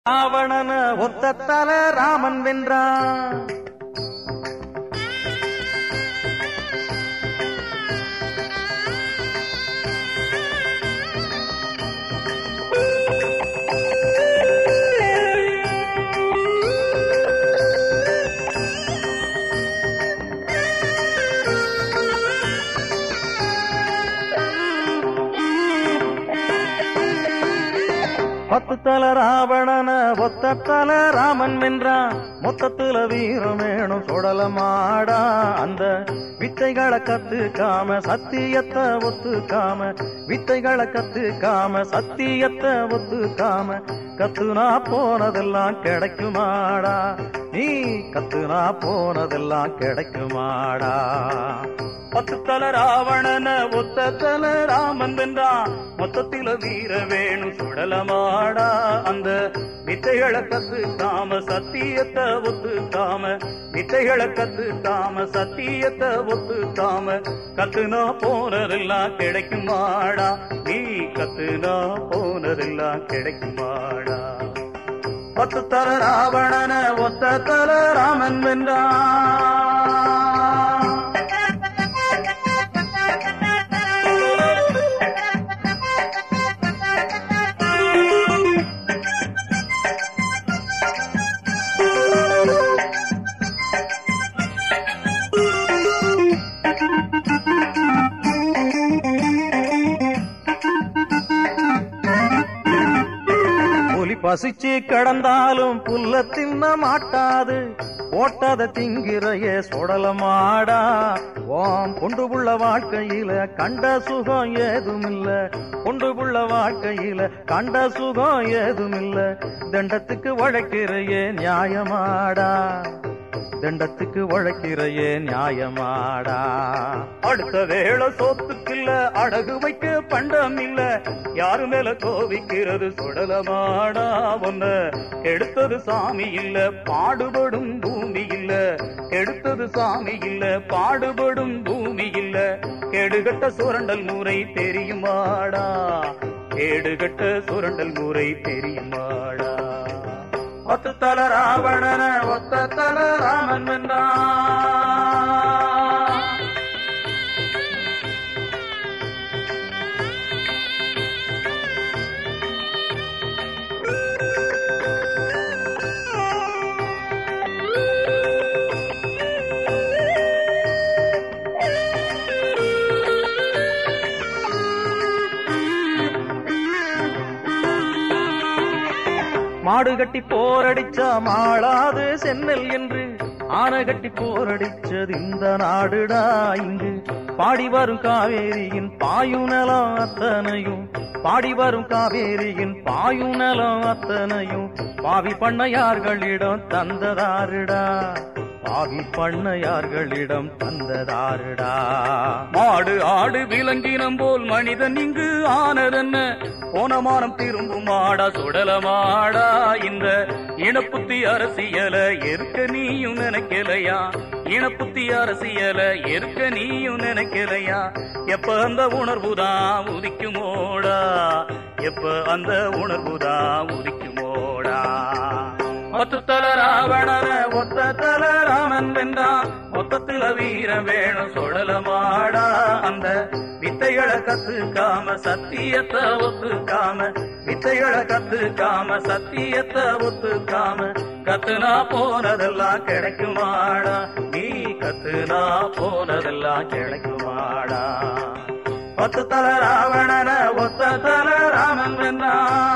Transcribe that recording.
ராவணன ஒத்த தல ராமன் வென்றான் பத்து தல ராவணன ஒத்த தல ராமன் வென்றான் மொத்தத்துல வீரம் வேணும் சுடலமாடா அந்த வித்தைகளை கத்துக்காம சத்தியத்தை ஒத்துக்காம வித்தைகளை கத்துக்காம சத்தியத்தை ஒத்துக்காம கத்துனா போனதெல்லாம் கிடைக்குமாடா நீ கத்துனா போனதெல்லாம் கிடைக்குமாடா பத்து தல ராவணன ஒத்த தல ராமன் வென்றான் மொத்தத்தில வீர வேணும் சுடலமாடா அந்த வித்தைகளை கத்துக்காம சத்தியத்தை ஒத்துக்காம வித்தைகளை கத்துக்காம சத்தியத்தை ஒத்துக்காம கத்துனா போனதெல்லாம் கிடைக்குமாடா நீ கத்துனா போனதெல்லாம் கிடைக்குமாடா பத்து தல ராவணன ஒத்த தல ராமன் வென்றான் புலி பசிச்சு கடந்தாலும் புல்ல தின்ன மாட்டாது போட்டத திங்கிறைய சுடலமாடா ஓம் கொண்டு உள்ள வாழ்க்கையில கண்ட சுகம் ஏதுமில்ல கொண்டு உள்ள வாழ்க்கையில கண்ட சுகம் ஏதுமில்ல தண்டத்துக்கு உழைக்கிறையே நியாயமாடா தண்டத்துக்கு உழைக்கிறையே நியாயமாடா அடுத்த வேளை சோத்துக்கில்ல அடகு வைக்க பண்டம் இல்ல யாரு மேல கோவிக்கிறது சுடலமாடா ஒன்ன கெடுத்தது சாமி இல்ல பாடுபடும் பூமி இல்ல கெடுத்தது சாமி இல்ல பாடுபடும் பூமி இல்ல கெடுகட்ட சுரண்டல் முறை தெரியுமாடா கேடுகட்ட சுரண்டல் முறை தெரியுமாடா ஒத்த தல ராவணன ஒத்த தல ராமன் வென்றான் மாடு கட்டி போரடிச்சா மாளாது சென்னல் என்று ஆனை கட்டி போரடிச்சது இந்த நாடுடா இங்கு பாடி வரும் காவேரியின் பாயுநலம் அத்தனையும் பாடி வரும் காவேரியின் பாயுநலம் அத்தனையும் பாவி பண்ணையார்களிடம் தந்ததாருடா பாவி பண்ணையார்களிடம் தந்ததாருடா மாடு ஆடு விலங்கினம் போல் மனிதன் இங்கு ஆனதென்ன போன மானம் திரும்பும் மாடா சுடலமாடா இந்த இனப்புத்தி அரசியல எருக்க நீயும் நினைக்கலையா இனப்புத்தி அரசியல எருக்க நீயும் நினைக்கலையா எப்ப அந்த உணர்வுதான் உதிக்குமோடா எப்ப அந்த உணர்வுதான் உதிக்குமோடா ஒத்த தல ராவணன ஒத்த தல ராமன் வென்றான் மொத்தத்தில வீரம் வேணும் சுடலமாடா அந்த வித்தைகளை கத்துக்காம சத்தியத்தை ஒத்துக்காம வித்தைகளை கத்துக்காம சத்தியத்தை ஒத்துக்காம கத்துனா போனதெல்லாம் கிடைக்குமாடா நீ கத்துனா போனதெல்லாம் கிடைக்குமாடா ஒத்த தல ராவணன ஒத்த தல ராமன் வென்றான்